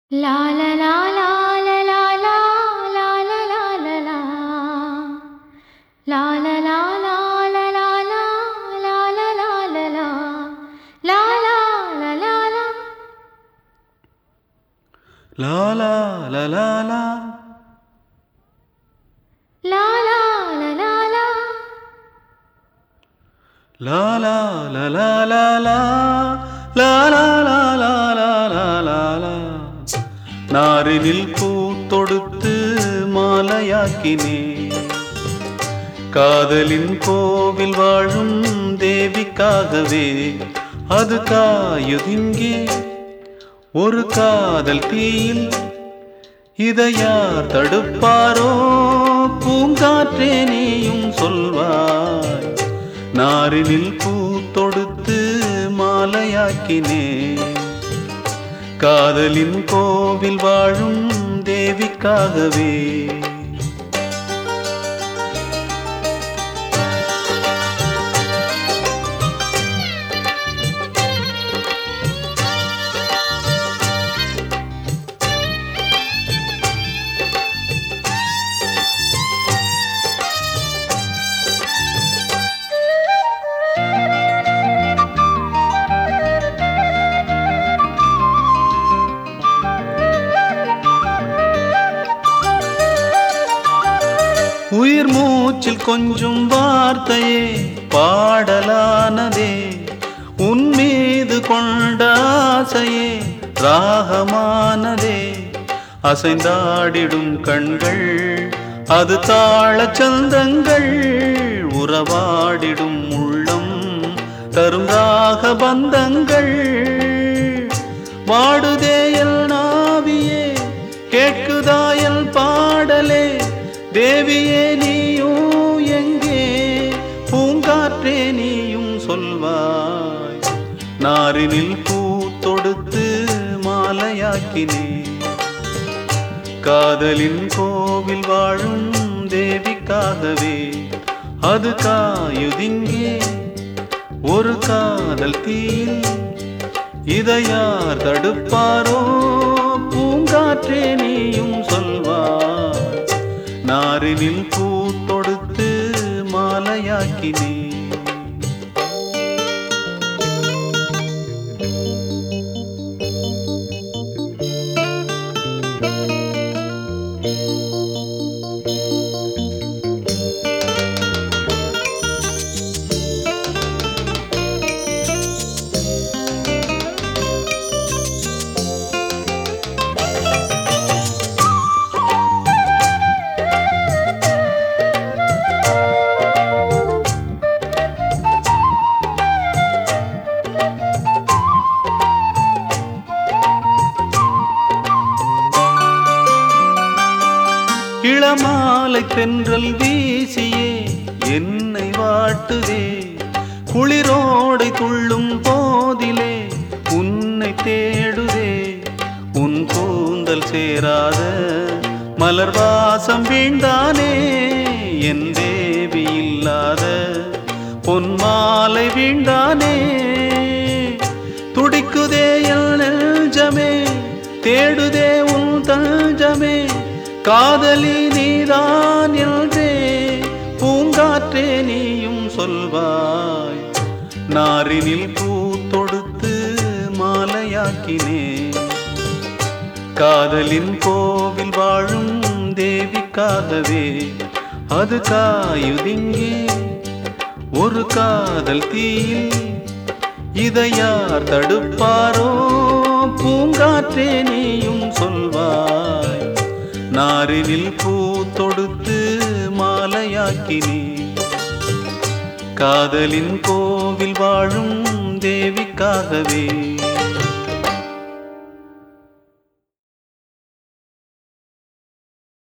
லா லா லா லா லா லா லா லா லா லா லா லா. லா லா லா லா லா லா லா லா லா லா லா லா. லா லா லா லா லா. லா லா லா லா லா லா லா லா லா லா. லா லா லா லா லா லா லா லா லா லா லா லா லா லா நாரினில் பூ தொடுத்து மாலையாக்கினே காதலின் கோவில் வாழும் தேவிக்காகவே அது காயுதிங்கே ஒரு காதல் தீயில் இதை யார் தடுப்பாரோ பூங்காற்றே நீயும் சொல்வாய் நாரினில் பூ தொடுத்து மாலையாக்கினே காதலின் கோவில் வாழும் தேவிக்காகவே உயிர் மூச்சில் கொஞ்சம் வார்த்தையே பாடலானதே உன் மீது கொண்ட ஆசையே ராகமானதே அசைந்தாடிடும் கண்கள் அது தாளச் சந்தங்கள் உறவாடிடும் உள்ளம் தரும் ராக பந்தங்கள் வாடுதேயல் நாவியே கேட்குதாயல் பாடலே தேவியே நீயும் எங்கே பூங்காற்றே நீயும் சொல்வாய் நாரினில் பூ தொடுத்து மாலையாக்கினே காதலின் கோவில் வாழும் தேவிக்காகவே அது காயுதிங்கே ஒரு காதல் தீயில் இதை யார் தடுப்பாரோ பூங்காற்றே நீயும் சொல்வாய் நாரினில் பூ தொடுத்து மாலையாக்கினே இளமாலை தென்றல் வீசியே என்னை வாட்டுதே குளிரோடை துள்ளும் போதிலே உன்னை தேடுதே உன் கூந்தல் சேராத மலர் வாசம் வீண்டானே என் தேவி இல்லாத பொன் மாலை வீண்டானே துடிக்குதே என் நெஞ்சமே தேடுதே உன் தஞ்சமே காதலி நீதான் என்றே பூங்காற்றே நீயும் சொல்வாய் நாரினில் பூ தொடுத்து மாலையாக்கினே காதலின் கோவில் வாழும் தேவிக்காகவே அது காயுதிங்கே ஒரு காதல் தீயில் இதை யார் தடுப்பாரோ பூங்காற்றே நீயும் சொல்வாய் நாரினில் பூ தொடுத்து மாலையாக்கினே காதலின் கோவில் வாழும் தேவிக்காகவே